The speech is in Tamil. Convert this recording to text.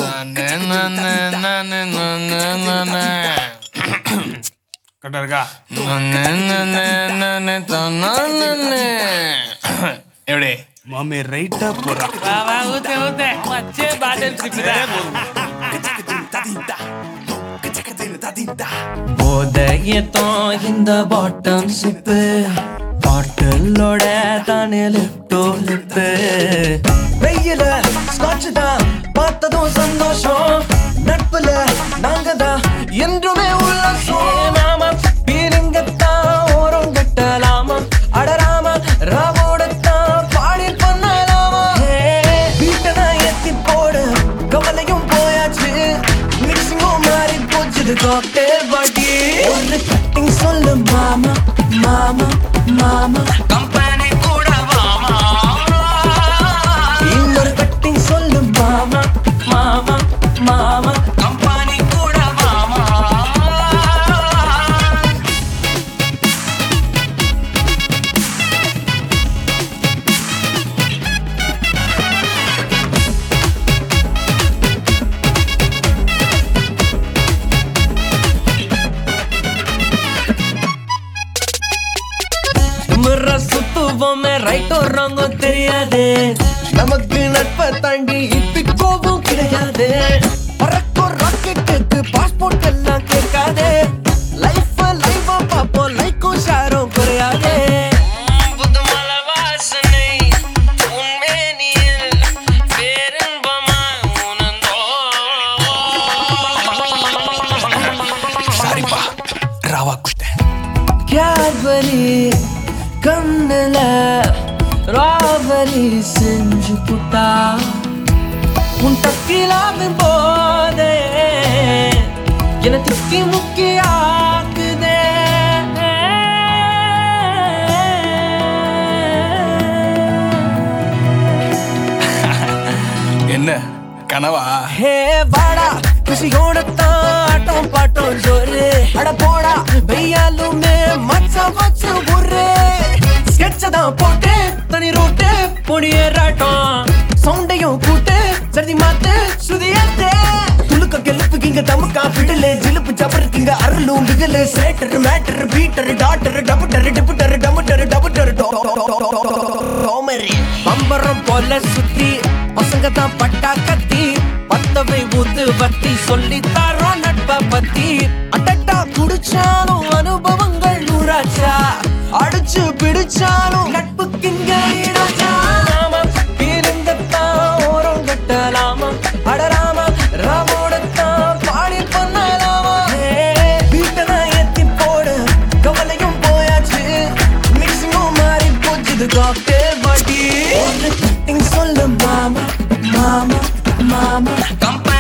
கரெக்டா இருக்கா எப்படி மாமே ரைட்டா போறா வா வா ஊத்து ஊத்து மச்சே பாட்டில் சிக்குதா போதையத்தான் இந்த பாட்டம் சிப்பு பாட்டிலோட தானே லிப்டோ லிப்பு வெயில ஸ்காட்ச் தான் பார்த்ததும் சந்தோஷம் நட்புல நாங்க தான் என்றுமே உல்லாசம் நாம பீலிங்கத்தான் ஓரம் கட்டலாமா அடராமா ராவோடத்தான் பாடி பண்ணலாமா வீட்டை தான் ஏத்தி போடு கவலையும் போயாச்சு மிக்சிங்கும் மாறி போச்சுது காக்டேல் பாட்டி ஒரு கட்டிங் சொல்லு மாமா மாமா மாமா கம்பெனி கூட வாமா இன்னொரு கட்டிங் சொல்லு மாமா மாமா மாமா கம்பெனி கூட வாமா முற சுத்துவோமே ரைட்டோ ராங்கோ தெரியாது நமக்கு நட்பை தாண்டி இப்பி கோபம் கிடையாது பறக்கும் ராக்கெட்டுக்கு பாஸ்போர்ட் எல்லாம் கேட்காதே லைஃப் லைவா பாப்போம் லைக்கும் ஷேரும் குறையாதே புதுமலை வாசனை உன்மேனியில் பேரின்பமாய் உணர்ந்தோ சாரிப்பா ராவா குஷ்டேன் கேட்பரி கண்ணுல ராவரி செஞ்சு புட்டா உன் தக்கிலாவின் போதே என திக்கி முக்கி ஆக்குதே என்ன கனவா ஹே வாடா குஷியோட ஆட்டம் பாட்டம் ஜோரு அட போடா வெய்யாலுமே மச்சா மச்சு புர்ரு ஸ்கெட்ச தான் போட்டு தனி ரூட்டு பொடியேறாட்டம் சவுண்டையும் கூட்டு சரி மாத்து சுதியத்து துளுக்க கெலுப்புக்கு இங்க தமுக்கா பிடலு ஜிலுப்பு ஜபருக்குங்க அருளும் பிகலு சேட்டர் மேட்டர் பீட்டர் டாட்டர் டபுட்டர் டிபுட்டர் டமுட்டர் டபுட்டர் ரோமரி பம்பரம் போல சுத்தி பசங்க தான் பட்டா கத்தி பத்தவை ஊத்து வத்தி சொல்லி தரோம் நட்ப பத்தி அட்டட்டா குடிச்சாலும் அனுபவங்கள் நூறாச்சா அடிச்சு பிடிச்சாலும் நட்புக்கு இங்க ஈடாச்சா நாம பீருங்கத்தான் ஓரம் கட்டலாமா அடராமா ராமோடத்தான் பாடி பண்ணலாமா வீட்டை தான் ஏத்தி போடு கவலையும் போயாச்சு மிக்சிங்கும் மாறி போச்சுது காக்டேல் பாட்டி சொல்லு மாமா மாமா மாமா கம்பெனி